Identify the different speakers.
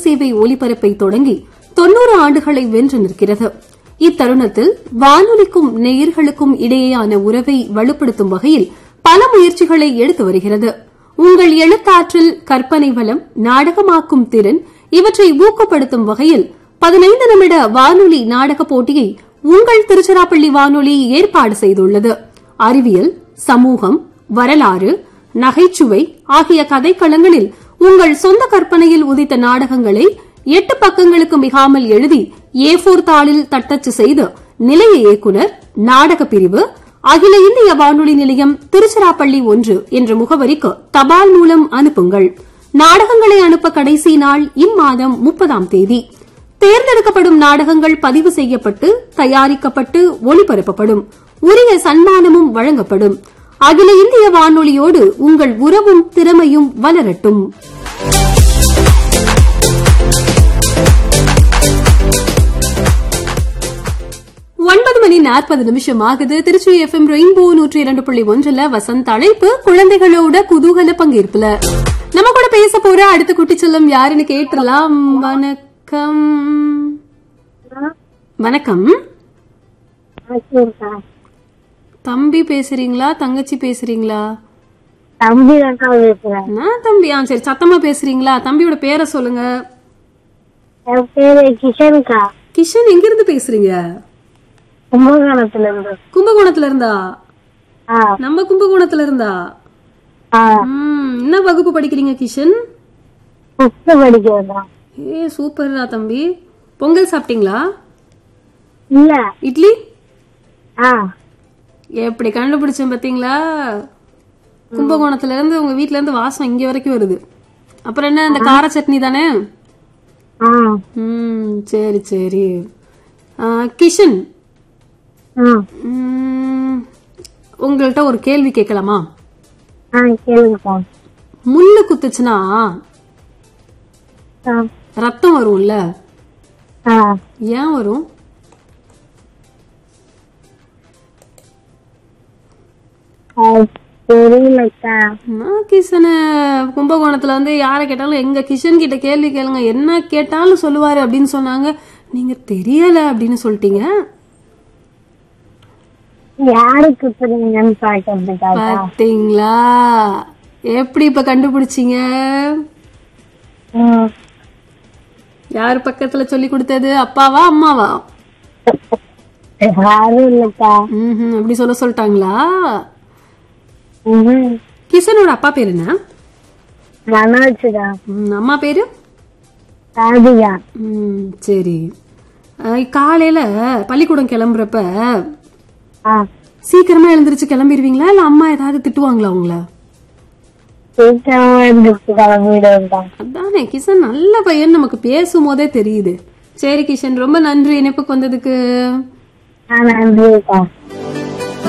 Speaker 1: சேவை ஒலிபரப்பை தொடங்கி தொன்னூறு ஆண்டுகளை வென்று நிற்கிறது இத்தருணத்தில் வானொலிக்கும் நேயர்களுக்கும் இடையேயான உறவை வலுப்படுத்தும் வகையில் பல முயற்சிகளை எடுத்து வருகிறது உங்கள் எழுத்தாற்றல் கற்பனை வளம் நாடகமாக்கும் திறன் இவற்றை ஊக்கப்படுத்தும் வகையில் பதினைந்து நிமிட வானொலி நாடக போட்டியை உங்கள் திருச்சிராப்பள்ளி வானொலி ஏற்பாடு செய்துள்ளது அறிவியல் சமூகம் வரலாறு நகைச்சுவை ஆகிய கதைக்களங்களில் உங்கள் சொந்த கற்பனையில் உதித்த நாடகங்களை எட்டு பக்கங்களுக்கு மிகாமல் எழுதி ஏ போர் தாளில் தட்டச்சு செய்து நிலைய இயக்குனர் நாடக பிரிவு அகில இந்திய வானொலி நிலையம் திருச்சிராப்பள்ளி ஒன்று என்ற முகவரிக்கு தபால் மூலம் அனுப்புங்கள் நாடகங்களை அனுப்ப கடைசி நாள் இம்மாதம் முப்பதாம் தேதி தேர்ந்தெடுக்கப்படும் நாடகங்கள் பதிவு செய்யப்பட்டு தயாரிக்கப்பட்டு ஒளிபரப்பப்படும் உரிய சன்மானமும் வழங்கப்படும் அகில இந்திய வானொலியோடு உங்கள் உறவும் திறமையும் வளரட்டும் ஒன்பது மணி நாற்பது நிமிஷம் ஆகுது திருச்சி எஃப்எம் ரெயின்போ நூற்றி இரண்டு புள்ளி ஒன்றுல வசந்த் அழைப்பு குழந்தைகளோட குதூகல பங்கேற்புல நம்ம கூட பேச போற அடுத்த குட்டி செல்லம் யாருன்னு கேட்டுலாம் வணக்கம் வணக்கம்
Speaker 2: சரிக்கா
Speaker 1: தம்பி பேசுறீங்களா தங்கச்சி பேசுறீங்களா
Speaker 2: தம்பி தான்க்கா பேசுறேன்
Speaker 1: நான் தம்பி ஆ சரி சத்தமா பேசுறீங்களா தம்பியோட பேரை சொல்லுங்க
Speaker 2: என் பேரு கிஷன்கா
Speaker 1: கிஷன் எங்க இருந்து பேசுறீங்க
Speaker 2: கும்பகோணத்துல இருந்து
Speaker 1: கும்பகோணத்துல இருந்தா
Speaker 2: ஆ
Speaker 1: நம்ம கும்பகோணத்துல இருந்தா
Speaker 2: ஆ
Speaker 1: ம், என்ன வகுப்பு படிக்கிறீங்க கிஷன்
Speaker 2: புக்கு படிக்கிறதா
Speaker 1: ஏ சூப்பர்ரா தம்பி பொங்கல் சாப்பிட்டீங்களா
Speaker 2: இல்ல
Speaker 1: இட்லி
Speaker 2: ஆ
Speaker 1: எப்படி கண்டுபிடிச்சேன் பாத்தீங்களா கும்பகோணத்துல இருந்து உங்க வீட்ல இருந்து வாசம் இங்க வரைக்கும் வருது அப்புறம் என்ன இந்த கார சட்னி தானே
Speaker 2: ஆ
Speaker 1: ம் சரி சரி ஆ, கிஷன்
Speaker 2: ஆ
Speaker 1: ம், உங்கள்ட்ட ஒரு கேள்வி கேட்கலாமா
Speaker 2: ஆ கேளுங்கக்கா
Speaker 1: முள்ளு குத்துச்சுன்னா
Speaker 2: ஆ
Speaker 1: ரத்தம் வரும்ல
Speaker 2: ஆ
Speaker 1: ஏன் வரும்
Speaker 2: ஆ, தெரியலக்கா
Speaker 1: நான் கிஷனை கும்பகோணத்துல வந்து யாரை கேட்டாலும் எங்க கிஷன் கிட்ட கேள்வி கேளுங்க என்ன கேட்டாலும் சொல்லுவாரு அப்படின்னு சொன்னாங்க நீங்க தெரியல அப்படின்னு சொல்லிட்டீங்க
Speaker 2: யாரு குத்துறீங்கன்னு பாக்கிறதுக்காக
Speaker 1: பாத்தீங்களா எப்படி இப்ப கண்டுபிடிச்சீங்க
Speaker 2: ம்
Speaker 1: யார் பக்கத்துல சொல்லி கொடுத்தது அப்பாவா அம்மாவா
Speaker 2: யாரும் இல்லக்கா
Speaker 1: ம் அப்படி சொல்ல சொல்லிட்டாங்களா
Speaker 2: ம்
Speaker 1: கிஷனோட அப்பா பேரு என்ன
Speaker 2: மனோஜ்தா
Speaker 1: ம், அம்மா பேரு
Speaker 2: ராதிகா
Speaker 1: ம் சரி அஹ், காலையில பள்ளிக்கூடம் கிளம்புறப்ப
Speaker 2: ஆ
Speaker 1: சீக்கிரமா எழுந்திருச்சு கிளம்பிடுவீங்களா இல்ல அம்மா ஏதாவது திட்டுவாங்களா உங்கள
Speaker 2: சீக்கிரமா இருந்துச்சு கிளம்பிடுவேன்
Speaker 1: அதானே கிஷன் நல்ல பையன் நமக்கு பேசும் போதே தெரியுது சரி கிஷன் ரொம்ப நன்றி இணைப்புக்கு வந்ததுக்கு
Speaker 2: ஆ நன்றிக்கா